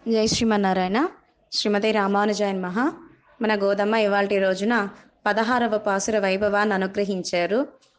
జై శ్రీమన్నారాయణ శ్రీమతి రామానుజాయన్ మహా మన గోదమ్మ ఇవాల్టి రోజున పదహారవ పాసుర వైభవాన్ని అనుగ్రహించారు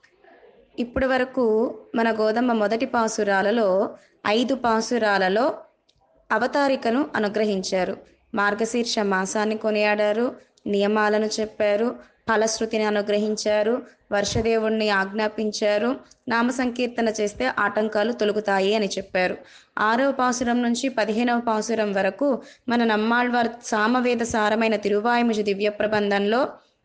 ఇప్పటి వరకు మన గోదమ్మ మొదటి పాసురాలలో ఐదు పాసురాలలో అవతారికను అనుగ్రహించారు మార్గశీర్ష మాసాన్ని కొనియాడారు నియమాలను చెప్పారు ఫలశ్రుతిని అనుగ్రహించారు వర్షదేవుణ్ణి ఆజ్ఞాపించారు నామ సంకీర్తన చేస్తే ఆటంకాలు తొలుగుతాయి అని చెప్పారు ఆరవ పాసురం నుంచి పదిహేనవ పాసురం వరకు మన నమ్మాళ్వార్ సామవేద సారమైన తిరువాయుముజి దివ్య ప్రబంధంలో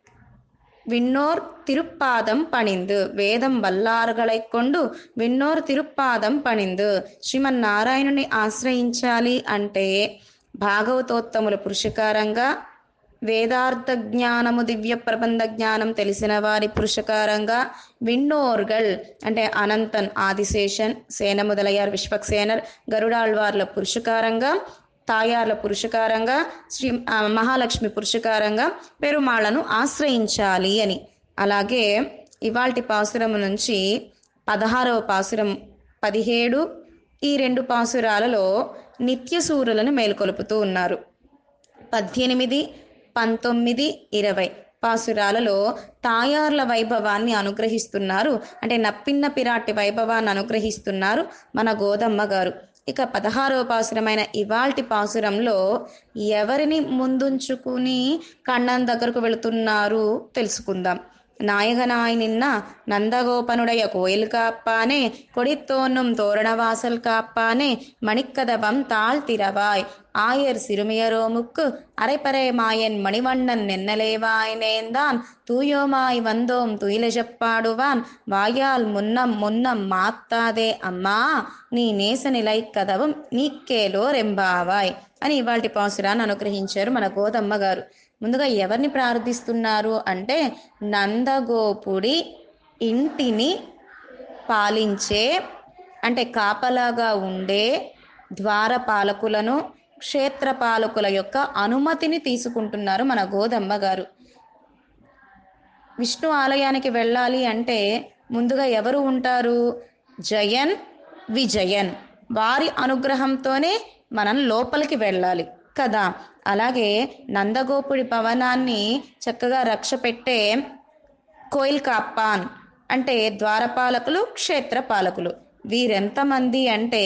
விண்ணோர் திருப்பாதம் பணிந்து வேదం వల్లారగలై కొండు విన్నోర్ తిరుప్పాదం పణిందు శ్రీమన్ నారాయణుని ఆశ్రయించాలి అంటే భాగవతోత్తముల పురుషకారంగా వేదార్థ జ్ఞానము దివ్య ప్రబంధ జ్ఞానం తెలిసిన వారి పురుషకారంగా విన్నోర్గల్ అంటే అనంతన్ ఆదిశేషన్ సేన మొదలయ్యారు విశ్వక్సేనర్ గరుడాళ్వార్ల పురుషకారంగా తాయార్ల పురుషకారంగా శ్రీ ఆ, మహాలక్ష్మి పురుషకారంగా పెరుమాళ్లను ఆశ్రయించాలి అని అలాగే ఇవాల్టి పాసురం నుంచి పదహారవ పాసురం పదిహేడు ఈ రెండు పాసురాలలో నిత్యసూరులను మేల్కొలుపుతూ ఉన్నారు పద్దెనిమిది పంతొమ్మిది ఇరవై పాసురాలలో తాయార్ల వైభవాన్ని అనుగ్రహిస్తున్నారు అంటే నప్పిన్న పిరాటి వైభవాన్ని అనుగ్రహిస్తున్నారు మన గోదమ్మ గారు ఇక పదహారవ పాసురమైన ఇవాల్టి పాసురంలో ఎవరిని ముందుంచుకుని కண்ணన్ దగ్గరకు వెళుతున్నారు తెలుసుకుందాం நாயகனாய் நந்தகோபனுடைய கோயில் காப்பானே கொடித்தோன்னும் தோரணவாசல் காப்பானே மணிக்கதவம் தாழ் திறவாய் ஆயர் சிறுமியரோமுக்கு அரைப்பறை மாயன் மணிவண்ணன் நென்னலேவாய் நேர்ந்தான் தூயோமாய் வந்தோம் துயிலெஜப்பாடுவான் வாயால் முன்னம் முன்னம் மாத்தாதே అమ్మా నీ నేస నిలై కదవం నీకేలోర్ ఎంబావాయ్ అని ఇవాళ పాసురాన్ని అనుగ్రహించారు మన గోదమ్మ గారు ముందుగా ఎవరిని ప్రార్థిస్తున్నారు అంటే నందగోపుడి ఇంటిని పాలించే అంటే కాపలాగా ఉండే ద్వారపాలకులను క్షేత్రపాలకుల యొక్క అనుమతిని తీసుకుంటున్నారు మన గోదమ్మ గారు విష్ణు ఆలయానికి వెళ్ళాలి అంటే ముందుగా ఎవరు ఉంటారు జయన్ విజయన్ వారి అనుగ్రహంతోనే మనం లోపలికి వెళ్ళాలి కదా అలాగే నందగోపుడి భవనాన్ని చక్కగా రక్ష పెట్టే కోయిల్ కాపాన్ అంటే ద్వారపాలకులు క్షేత్రపాలకులు వీరెంతమంది అంటే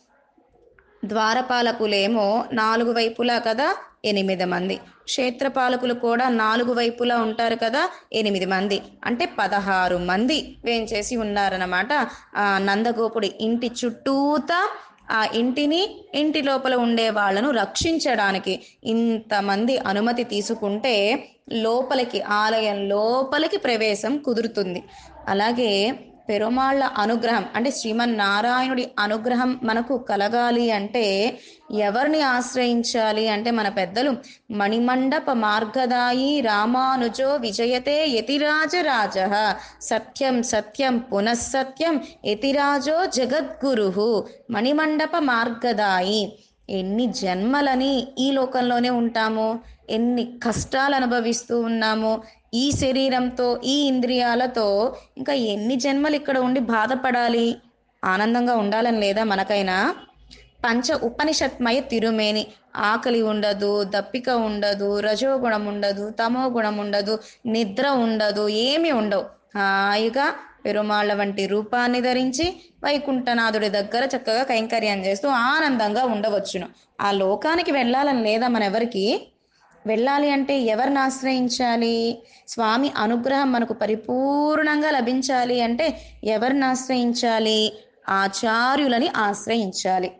ద్వారపాలకులేమో నాలుగు వైపులా కదా ఎనిమిది మంది క్షేత్రపాలకులు కూడా నాలుగు వైపులా ఉంటారు కదా ఎనిమిది మంది అంటే పదహారు మంది వేంచేసి ఉన్నారన్నమాట ఆ నందగోపుడి ఇంటి చుట్టూతా ఆ ఇంటిని ఇంటి లోపల ఉండే వాళ్ళను రక్షించడానికి ఇంతమంది అనుమతి తీసుకుంటే లోపలికి ఆలయం లోపలికి ప్రవేశం కుదురుతుంది అలాగే పెరుమాళ్ళ అనుగ్రహం అంటే శ్రీమన్నారాయణుడి అనుగ్రహం మనకు కలగాలి అంటే ఎవరిని ఆశ్రయించాలి అంటే మన పెద్దలు మణిమండప మార్గదాయి రామానుజో విజయతే యతిరాజ రాజ సత్యం సత్యం పునఃసత్యం యతిరాజో జగద్గురు మణిమండప మార్గదాయి ఎన్ని జన్మలని ఈ లోకంలోనే ఉంటాము ఎన్ని కష్టాలు అనుభవిస్తూ ఉన్నాము ఈ శరీరంతో ఈ ఇంద్రియాలతో ఇంకా ఎన్ని జన్మలు ఇక్కడ ఉండి బాధపడాలి ఆనందంగా ఉండాలని లేదా మనకైనా పంచ ఉపనిషత్మయ తిరుమేని ఆకలి ఉండదు దప్పిక ఉండదు రజోగుణం ఉండదు తమో గుణం ఉండదు నిద్ర ఉండదు ఏమీ ఉండవు హాయిగా పెరుమాళ్ళ వంటి రూపాన్ని ధరించి వైకుంఠనాథుడి దగ్గర చక్కగా కైంకర్యం చేస్తూ ఆనందంగా ఉండవచ్చును ఆ లోకానికి వెళ్ళాలని లేదా మన ఎవరికి వెళ్ళాలి అంటే ఎవరిని ఆశ్రయించాలి స్వామి అనుగ్రహం మనకు పరిపూర్ణంగా లభించాలి అంటే ఎవరిని ఆశ్రయించాలి ఆచార్యులని ఆశ్రయించాలి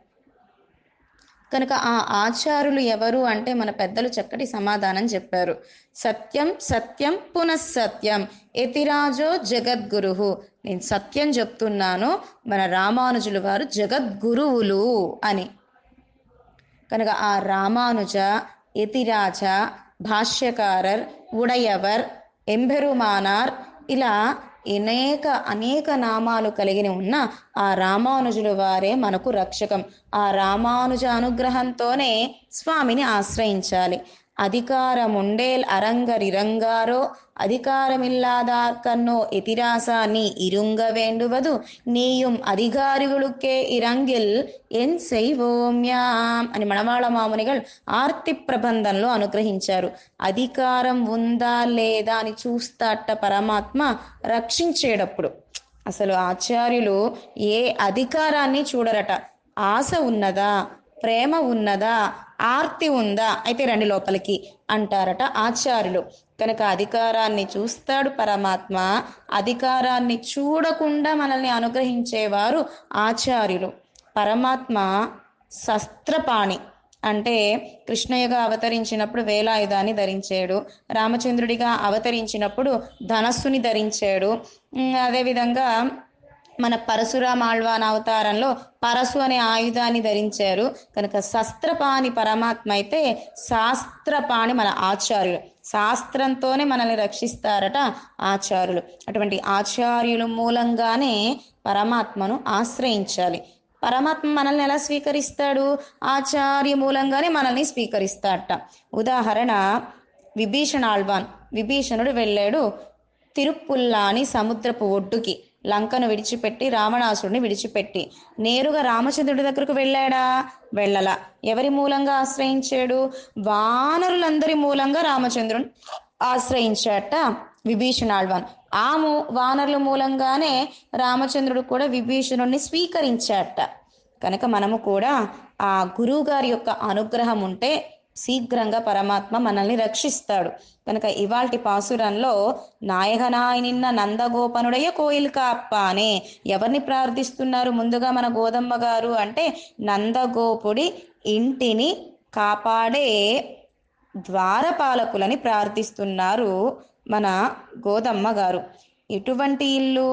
కనుక ఆ ఆచారులు ఎవరు అంటే మన పెద్దలు చక్కటి సమాధానం చెప్పారు సత్యం సత్యం పునఃసత్యం ఎతిరాజో జగద్గురు నేను సత్యం చెప్తున్నాను మన రామానుజులు వారు జగద్గురువులు అని కనుక ఆ రామానుజ ఎతిరాజ భాష్యకారర్ ఉడయవర్ ఎంబెరుమానార్ ఇలా అనేక అనేక నామాలు కలిగిన ఉన్న ఆ రామానుజుల వారే మనకు రక్షకం ఆ రామానుజ అనుగ్రహంతోనే స్వామిని ఆశ్రయించాలి அதிகாரமுண்டேல் அரங்கர் இறங்காரோ அதிகாரமில்லாதார்க்கன்னோ எதிராசா நீ இருங்க வேண்டுவது நீயும் அதிகாரிகளுக்கே ఇరంగిల్ ఎన్ శైవోమ్యాం అని మణవాళ మామునిகள் ఆర్తి ప్రబంధంలో అనుగ్రహించారు అధికారం ఉందా లేదా అని చూస్తాట పరమాత్మ రక్షించేటప్పుడు అసలు ఆచార్యులు ఏ అధికారాన్ని చూడరట ఆశ ఉన్నదా ప్రేమ ఉన్నదా ఆర్తి ఉందా అయితే రండి లోపలికి అంటారట ఆచార్యులు కనుక అధికారాన్ని చూస్తాడు పరమాత్మ అధికారాన్ని చూడకుండా మనల్ని అనుగ్రహించేవారు ఆచార్యులు పరమాత్మ శస్త్రపాణి అంటే కృష్ణయ్యగా అవతరించినప్పుడు వేలాయుధాన్ని ధరించాడు రామచంద్రుడిగా అవతరించినప్పుడు ధనస్సుని ధరించాడు ఉమ్, అదేవిధంగా మన పరశురామ ఆళ్వాన్ అవతారంలో పరశు అనే ఆయుధాన్ని ధరించారు కనుక శస్త్రపాణి పరమాత్మ అయితే శాస్త్రపాణి మన ఆచార్యులు శాస్త్రంతోనే మనల్ని రక్షిస్తారట ఆచార్యులు అటువంటి ఆచార్యుల మూలంగానే పరమాత్మను ఆశ్రయించాలి పరమాత్మ మనల్ని ఎలా స్వీకరిస్తాడు ఆచార్య మూలంగానే మనల్ని స్వీకరిస్తాడట ఉదాహరణ విభీషణ ఆళ్వాన్ విభీషణుడు వెళ్ళాడు తిరుపుల్లాని సముద్రపు ఒడ్డుకి లంకను విడిచిపెట్టి రావణాసుడిని విడిచిపెట్టి నేరుగా రామచంద్రుడి దగ్గరకు వెళ్ళాడా వెళ్ళలా ఎవరి మూలంగా ఆశ్రయించాడు వానరులందరి మూలంగా రామచంద్రుని ఆశ్రయించాట విభీషణాళ్వాన్ ఆ మూ వానరుల మూలంగానే రామచంద్రుడు కూడా విభీషణుడిని స్వీకరించాట కనుక మనము కూడా ఆ గురువు గారి యొక్క అనుగ్రహం ఉంటే శీఘ్రంగా పరమాత్మ మనల్ని రక్షిస్తాడు కనుక ఇవాల్టి పాసురంలో నాయకనాయ నిన్న నందగోపనుడయ్య కోయిల్ కాప్పానే ఎవరిని ప్రార్థిస్తున్నారు ముందుగా మన గోదమ్మ గారు అంటే నందగోపుడి ఇంటిని కాపాడే ద్వారపాలకులని ప్రార్థిస్తున్నారు మన గోదమ్మ గారు ఇటువంటి ఇల్లు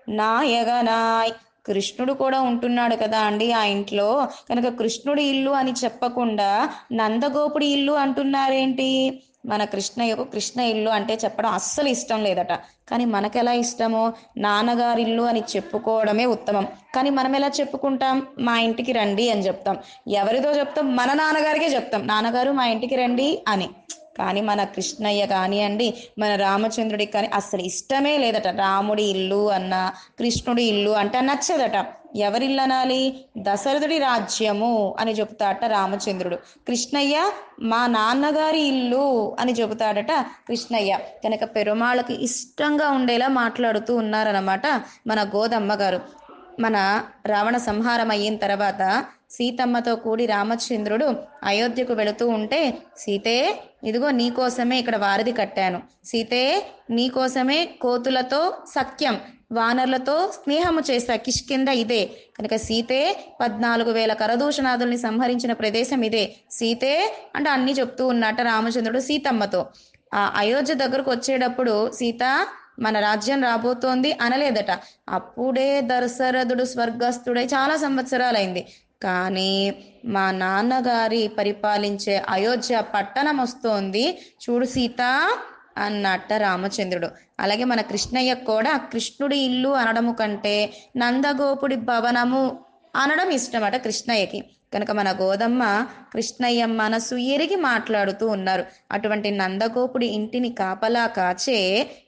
నాయగనాయ్ కృష్ణుడు కూడా ఉంటున్నాడు కదా అండి ఆ ఇంట్లో కనుక కృష్ణుడి ఇల్లు అని చెప్పకుండా నందగోపుడి ఇల్లు అంటున్నారేంటి మన కృష్ణయ్యకు కృష్ణ ఇల్లు అంటే చెప్పడం అస్సలు ఇష్టం లేదట కానీ మనకెలా ఇష్టమో నాన్నగారి ఇల్లు అని చెప్పుకోవడమే ఉత్తమం కానీ మనం ఎలా చెప్పుకుంటాం మా ఇంటికి రండి అని చెప్తాం ఎవరితో చెప్తాం మన నాన్నగారికే చెప్తాం నాన్నగారు మా ఇంటికి రండి అని కానీ మన కృష్ణయ్య కానివ్వండి మన రామచంద్రుడికి కానీ అసలు ఇష్టమే లేదట రాముడి ఇల్లు అన్న కృష్ణుడి ఇల్లు అంటే నచ్చదట ఎవరి ఇల్లు అనాలి దశరథుడి రాజ్యము అని చెబుతాడట రామచంద్రుడు కృష్ణయ్య మా నాన్నగారి ఇల్లు అని చెబుతాడట కృష్ణయ్య కనుక పెరుమాళ్ళకి ఇష్టంగా ఉండేలా మాట్లాడుతూ ఉన్నారన్నమాట మన గోదమ్మ గారు మన రావణ సంహారం అయిన తర్వాత సీతమ్మతో కూడి రామచంద్రుడు అయోధ్యకు వెళుతూ ఉంటే సీతే ఇదిగో నీకోసమే ఇక్కడ వారధి కట్టాను సీతే నీకోసమే కోతులతో సఖ్యం వానరులతో స్నేహము చేస్తా కిష్కింద ఇదే కనుక సీతే పద్నాలుగు వేల కరదూషణాదుల్ని సంహరించిన ప్రదేశం ఇదే సీతే అంటే అన్ని చెప్తూ ఉన్నట్ట రామచంద్రుడు సీతమ్మతో ఆ అయోధ్య దగ్గరకు వచ్చేటప్పుడు సీత మన రాజ్యం రాబోతోంది అనలేదట అప్పుడే దశరథుడు స్వర్గస్థుడై చాలా సంవత్సరాలైంది కానీ మా నాన్నగారి పరిపాలించే అయోధ్య పట్టణం వస్తోంది చూడు సీత అన్నట్ట రామచంద్రుడు అలాగే మన కృష్ణయ్య కూడా కృష్ణుడి ఇల్లు అనడము కంటే నందగోపుడి భవనము అనడం ఇష్టమట కృష్ణయ్యకి కనుక మన గోదమ్మ కృష్ణయ్య మనసు ఎరిగి మాట్లాడుతూ ఉన్నారు అటువంటి నందగోపుడి ఇంటిని కాపలా కాచే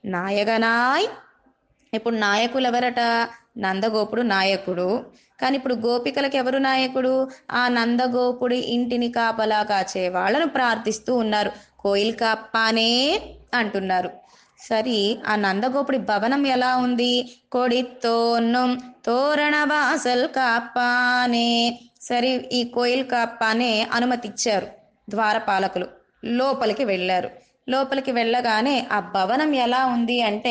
నాయగనాయ్ ఇప్పుడు నాయకులు ఎవరట నందగోపుడు నాయకుడు కానీ ఇప్పుడు గోపికలకు ఎవరు నాయకుడు ఆ నందగోపుడి ఇంటిని కాపలా కాచే వాళ్ళను ప్రార్థిస్తూ ఉన్నారు కోయిల్ కాప్పానే అంటున్నారు సరి ఆ నందగోపుడి భవనం ఎలా ఉంది కొడితోన్నం తోరణ వాసల్ కాప్పానే సరే ఈ కోయిల్ కాప్పానే అనుమతి ఇచ్చారు ద్వారపాలకులు లోపలికి వెళ్ళారు లోపలికి వెళ్ళగానే ఆ భవనం ఎలా ఉంది అంటే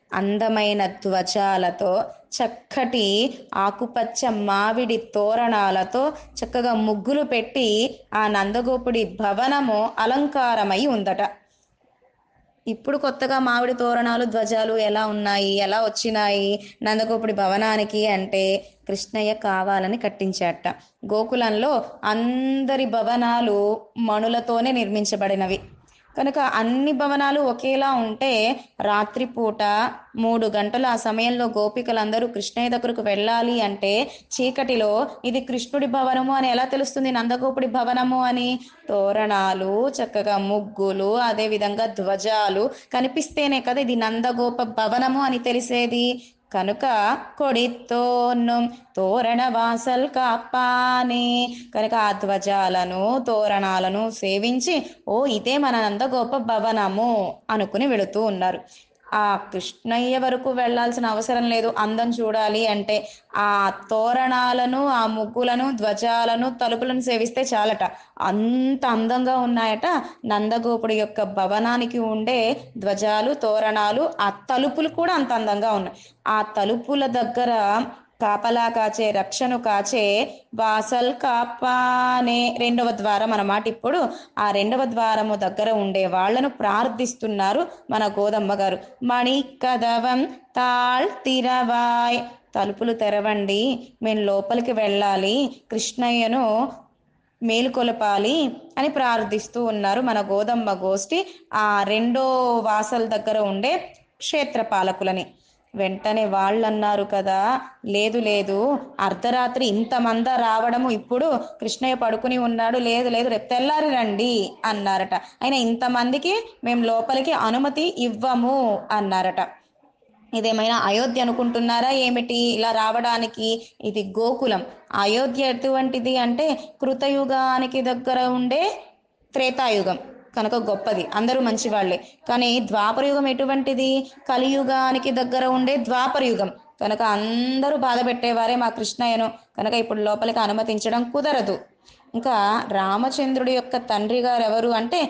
అందమైన ధ్వజాలతో చక్కటి ఆకుపచ్చ మామిడి తోరణాలతో చక్కగా ముగ్గులు పెట్టి ఆ నందగోపుడి భవనము అలంకారమై ఉందట ఇప్పుడు కొత్తగా మామిడి తోరణాలు ధ్వజాలు ఎలా ఉన్నాయి ఎలా వచ్చినాయి నందగోపుడి భవనానికి అంటే కృష్ణయ్య కావాలని కట్టించాట గోకులంలో అందరి భవనాలు మణులతోనే నిర్మించబడినవి కనుక అన్ని భవనాలు ఒకేలా ఉంటే రాత్రిపూట మూడు గంటల ఆ సమయంలో గోపికలందరూ కృష్ణయ్య దగ్గరకు వెళ్ళాలి అంటే చీకటిలో ఇది కృష్ణుడి భవనము అని ఎలా తెలుస్తుంది నందగోపుడి భవనము అని తోరణాలు చక్కగా ముగ్గులు అదే విధంగా ధ్వజాలు కనిపిస్తేనే కదా ఇది నందగోప భవనము అని తెలిసేది కనుక కొడితోను తోరణ వాసల్ కాపానే కనుక ఆ ధ్వజాలను తోరణాలను సేవించి ఓ ఇదే మన నందగోప భవనము అనుకుని వెళుతూ ఉన్నారు ఆ కృష్ణయ్య వరకు వెళ్ళాల్సిన అవసరం లేదు అందం చూడాలి అంటే ఆ తోరణాలను ఆ ముగ్గులను ధ్వజాలను తలుపులను సేవిస్తే చాలట అంత అందంగా ఉన్నాయట నందగోపుడి యొక్క భవనానికి ఉండే ధ్వజాలు తోరణాలు ఆ తలుపులు కూడా అంత అందంగా ఉన్నాయి ఆ తలుపుల దగ్గర కాపలా కాచే రక్షను కాచే వాసల్ కాపానే రెండవ ద్వారం అన్నమాట ఇప్పుడు ఆ రెండవ ద్వారము దగ్గర ఉండే వాళ్లను ప్రార్థిస్తున్నారు మన గోదమ్మ గారు మణి కదవం తాళ్ తిరవాయ్ తలుపులు తెరవండి మేము లోపలికి వెళ్ళాలి కృష్ణయ్యను మేలుకొలపాలి అని ప్రార్థిస్తూ ఉన్నారు మన గోదమ్మ గోష్ఠి ఆ రెండో వాసల దగ్గర ఉండే క్షేత్ర పాలకులని వెంటనే వాళ్ళు అన్నారు కదా లేదు లేదు అర్ధరాత్రి ఇంతమంద రావడము ఇప్పుడు కృష్ణయ్య పడుకుని ఉన్నాడు లేదు లేదు రేపు తెల్లారి రండి అన్నారట అయినా ఇంతమందికి మేము లోపలికి అనుమతి ఇవ్వము అన్నారట ఇదేమైనా అయోధ్య అనుకుంటున్నారా ఏమిటి ఇలా రావడానికి ఇది గోకులం అయోధ్య ఎటువంటిది అంటే కృతయుగానికి దగ్గర ఉండే త్రేతాయుగం కనుక గొప్పది అందరూ మంచివాళ్లే కానీ ద్వాపరయుగం ఎటువంటిది కలియుగానికి దగ్గర ఉండే ద్వాపరయుగం కనుక అందరూ బాధ పెట్టేవారే మా కృష్ణయ్యను కనుక ఇప్పుడు లోపలికి అనుమతించడం కుదరదు ఇంకా రామచంద్రుడి యొక్క తండ్రి గారు ఎవరు అంటే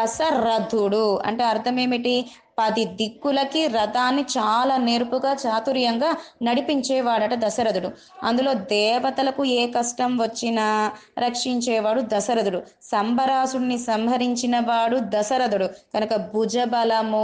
దశరథుడు అంటే అర్థం ఏమిటి పది దిక్కులకి రథాన్ని చాలా నేర్పుగా చాతుర్యంగా నడిపించేవాడట దశరథుడు అందులో దేవతలకు ఏ కష్టం వచ్చినా రక్షించేవాడు దశరథుడు సంబరాసుడిని సంహరించిన వాడు దశరథుడు కనుక భుజబలము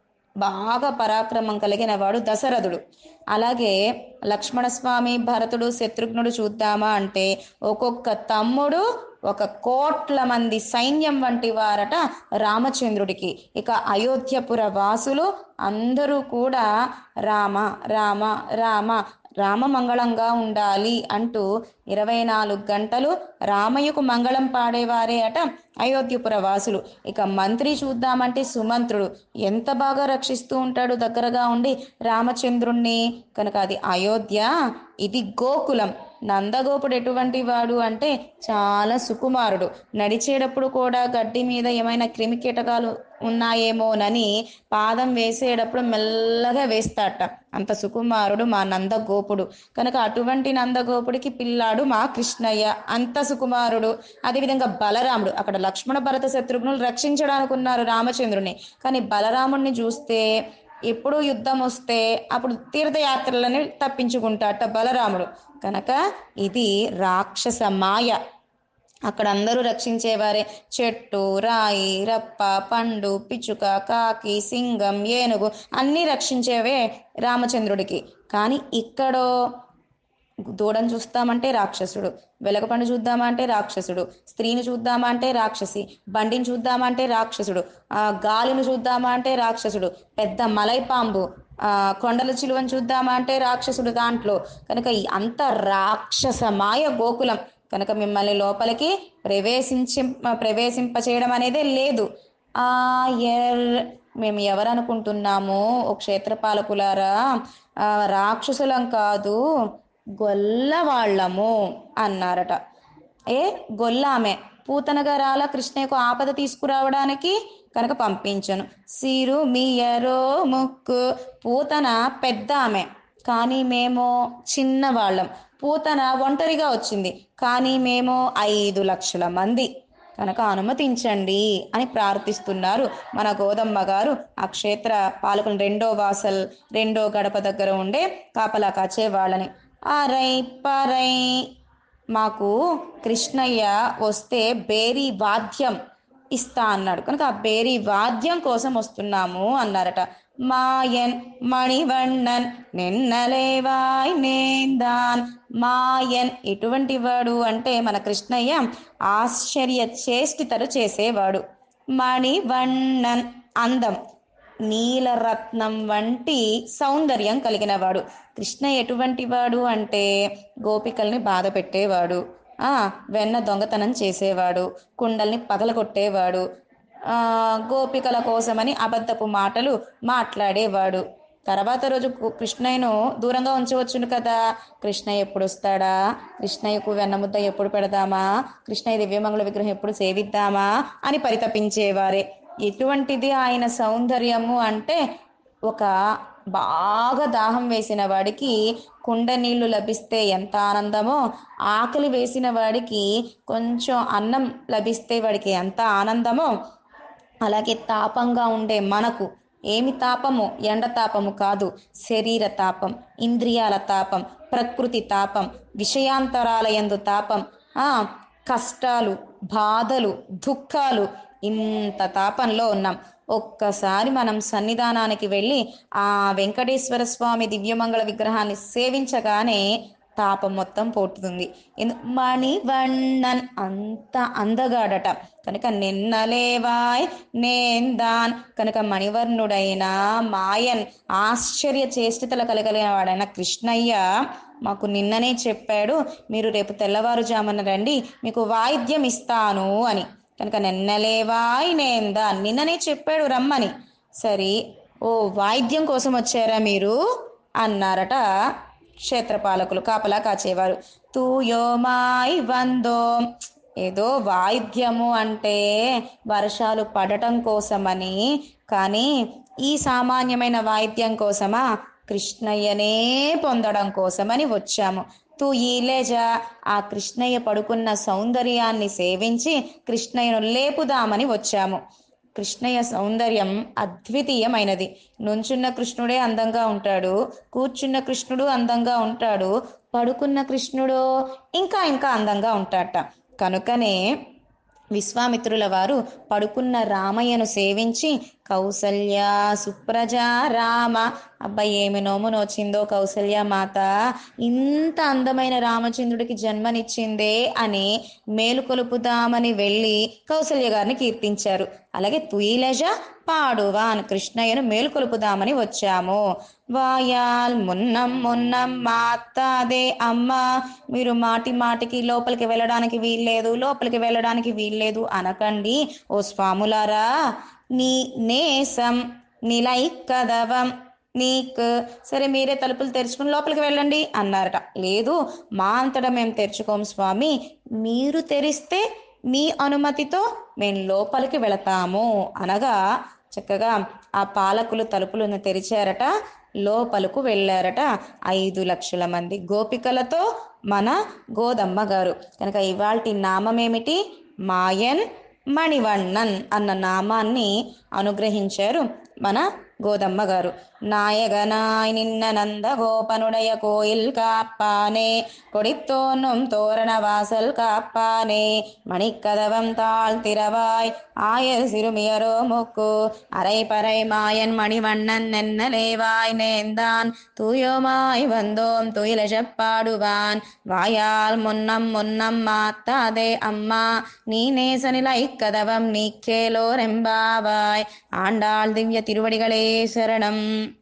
బాగా పరాక్రమం కలిగిన వాడు దశరథుడు అలాగే లక్ష్మణస్వామి భరతుడు శత్రుఘ్నుడు చూద్దామా అంటే ఒక్కొక్క తమ్ముడు ఒక కోట్ల మంది సైన్యం వంటి వారట రామచంద్రుడికి ఇక అయోధ్యపుర వాసులు అందరూ కూడా రామ రామ రామ రామ మంగళంగా ఉండాలి అంటూ ఇరవై నాలుగు గంటలు రామయ్యకు మంగళం పాడేవారే అట అయోధ్యపుర వాసులు ఇక మంత్రి చూద్దామంటే సుమంత్రుడు ఎంత బాగా రక్షిస్తూ ఉంటాడు దగ్గరగా ఉండి రామచంద్రుణ్ణి కనుక అది అయోధ్య ఇది గోకులం నందగోపుడు ఎటువంటి వాడు అంటే చాలా సుకుమారుడు నడిచేటప్పుడు కూడా గడ్డి మీద ఏమైనా క్రిమి కీటకాలు ఉన్నాయేమోనని పాదం వేసేటప్పుడు మెల్లగా వేస్తాట అంత సుకుమారుడు మా నందగోపుడు కనుక అటువంటి నందగోపుడికి పిల్లాడు మా కృష్ణయ్య అంత సుకుమారుడు అదేవిధంగా బలరాముడు అక్కడ లక్ష్మణ భరత శత్రుఘ్నులు రక్షించడానికి ఉన్నారు రామచంద్రుని కానీ బలరాముడిని చూస్తే ఎప్పుడు యుద్ధం వస్తే అప్పుడు తీర్థయాత్రలని తప్పించుకుంటాట బలరాముడు కనుక ఇది రాక్షస మాయ అక్కడ అందరూ రక్షించేవారే చెట్టు రాయి రప్ప పండు పిచ్చుక కాకి సింగం ఏనుగు అన్నీ రక్షించేవే రామచంద్రుడికి కానీ ఇక్కడో దూడను చూస్తామంటే రాక్షసుడు వెలగపండు చూద్దామంటే రాక్షసుడు స్త్రీని చూద్దామంటే రాక్షసి బండిని చూద్దామంటే రాక్షసుడు ఆ గాలిని చూద్దామా అంటే రాక్షసుడు పెద్ద మలైపాంబు ఆ కొండల చిలువను చూద్దామా అంటే రాక్షసుడు దాంట్లో కనుక ఈ అంత రాక్షసమాయ గోకులం కనుక మిమ్మల్ని లోపలికి ప్రవేశించి ప్రవేశింప చేయడం అనేదే లేదు ఆ ఎర్ మేము ఎవరనుకుంటున్నాము ఓ క్షేత్రపాలకులారా ఆ, రాక్షసులం కాదు గొల్లవాళ్ళము అన్నారట ఏ గొల్లామె పూతన గారాల కృష్ణయ్యకు ఆపద తీసుకురావడానికి కనుక పంపించను సిరు మియరో ముక్కు పూతన పెద్ద ఆమె కానీ మేము చిన్నవాళ్ళం పూతన ఒంటరిగా వచ్చింది కానీ మేము ఐదు లక్షల మంది కనుక అనుమతించండి అని ప్రార్థిస్తున్నారు మన గోదమ్మ గారు ఆ క్షేత్ర పాలకుని రెండో వాసల్ రెండో గడప దగ్గర ఉండే కాపలా కాచే వాళ్ళని అరై పరై మాకు కృష్ణయ్య వస్తే బేరీ వాద్యం ఇస్తా అన్నాడు కనుక ఆ బేరీ వాద్యం కోసం వస్తున్నాము అన్నారట మాయన్ మణివಣ್ಣన్ నిన్నలేవాయ్ నేందాన్ మాయన్ ఎటువంటి వాడు అంటే మన కృష్ణయ్య ఆశ్చర్య చేష్టితలు చేసేవాడు మణివಣ್ಣన్ అందం నీలరత్నం వంటి సౌందర్యం కలిగినవాడు కృష్ణ ఎటువంటి వాడు అంటే గోపికల్ని బాధ పెట్టేవాడు ఆ వెన్న దొంగతనం చేసేవాడు కుండల్ని పగలగొట్టేవాడు ఆ గోపికల కోసమని అబద్ధపు మాటలు మాట్లాడేవాడు తర్వాత రోజు కు- కృష్ణయ్యను దూరంగా ఉంచవచ్చును కదా కృష్ణయ్య ఎప్పుడు వస్తాడా కృష్ణయ్యకు వెన్నముద్ద ఎప్పుడు పెడదామా కృష్ణయ్య దివ్యమంగళ విగ్రహం ఎప్పుడు సేవిద్దామా అని పరితపించేవారే ఎటువంటిది ఆయన సౌందర్యము అంటే ఒక బాగా దాహం వేసిన వాడికి కుండ నీళ్లు లభిస్తే ఎంత ఆనందమో ఆకలి వేసిన వాడికి కొంచెం అన్నం లభిస్తే వాడికి ఎంత ఆనందమో అలాగే తాపంగా ఉండే మనకు ఏమి తాపము ఎండ తాపము కాదు శరీర తాపం ఇంద్రియాల తాపం ప్రకృతి తాపం విషయాంతరాల యందు తాపం ఆ కష్టాలు బాధలు దుఃఖాలు ఇంత తాపంలో ఉన్నాం ఒక్కసారి మనం సన్నిధానానికి వెళ్ళి ఆ వెంకటేశ్వర స్వామి దివ్యమంగళ విగ్రహాన్ని సేవించగానే తాపం మొత్తం పోతుంది ఎందు- మణివಣ್ಣన్ అంత అందగాడట కనుక నిన్నలేవాయ్ నేందాన్ కనుక మణివర్ణుడైన మాయన్ ఆశ్చర్య చేష్టితలు కలిగిన వాడైన కృష్ణయ్య మాకు నిన్ననే చెప్పాడు మీరు రేపు తెల్లవారుజామున రండి మీకు వాయిద్యం ఇస్తాను అని కనుక నిన్నలేవాయ్ నేందా నిన్ననే చెప్పాడు రమ్మని సరే ఓ వాయిద్యం కోసం వచ్చారా మీరు అన్నారట క్షేత్రపాలకులు కాపలా కాచేవారు తూయోమాయ్ వందో ఏదో వాయిద్యము అంటే వర్షాలు పడటం కోసమని కానీ ఈ సామాన్యమైన వాయిద్యం కోసమా కృష్ణయ్యనే పొందడం కోసమని వచ్చాము తూ ఈలేజ ఆ కృష్ణయ్య పడుకున్న సౌందర్యాన్ని సేవించి కృష్ణయ్యను లేపుదామని వచ్చాము కృష్ణయ్య సౌందర్యం అద్వితీయమైనది నుంచున్న కృష్ణుడే అందంగా ఉంటాడు కూర్చున్న కృష్ణుడు అందంగా ఉంటాడు పడుకున్న కృష్ణుడు ఇంకా ఇంకా అందంగా ఉంటాడట కనుకనే విశ్వామిత్రుల వారు పడుకున్న రామయ్యను సేవించి కౌసల్య సుప్రజ రామ అబ్బాయి ఏమి నోము నోచిందో కౌసల్య మాత ఇంత అందమైన రామచంద్రుడికి జన్మనిచ్చిందే అని మేలుకొలుపుదామని వెళ్ళి కౌసల్య గారిని కీర్తించారు అలాగే తుయిలజ పాడువాన్ కృష్ణయ్యను మేలుకొలుపుదామని వచ్చాము వాయాల్ మున్నం మున్నం మాతాదే అమ్మ మీరు మాటి మాటికి లోపలికి వెళ్ళడానికి వీల్లేదు లోపలికి వెళ్ళడానికి వీల్లేదు అనకండి ఓ స్వాములారా నీ నేసం నిలై కదవం నీకు సరే మీరే తలుపులు తెరుచుకుని లోపలికి వెళ్ళండి అన్నారట లేదు మా అంతటా మేము తెరుచుకోం స్వామి మీరు తెరిస్తే మీ అనుమతితో మేము లోపలికి వెళతాము అనగా చక్కగా ఆ పాలకులు తలుపులను తెరిచారట లోపలకు వెళ్ళారట ఐదు లక్షల మంది గోపికలతో మన గోదమ్మ గారు కనుక ఇవాల్టి నామమేమిటి మాయన్ మణివണ്ണన్ అన్న నామాన్ని అనుగ్రహించారు మన గోదమ్మ గారు நாயகனாய் நின்ன நந்த கோபனுடைய கோயில் காப்பானே கொடித்தோன்னும் தோரண வாசல் காப்பானே மணிக்கதவம் தாழ் திறவாய் ஆயர் சிறுமியரோ முக்கு அரை பறை மாயன் மணிவண்ணன் நென்னலேவாய் நேந்தான் தூயோமாய் வந்தோம் துயிலழப் பாடுவான் வாயால் முன்னம் முன்னம் மாத்தாதே அம்மா நீ நேசனிலை கதவம் நீக்கேலோரெம்பாவாய் ஆண்டாள் திவ்ய திருவடிகளே சரணம்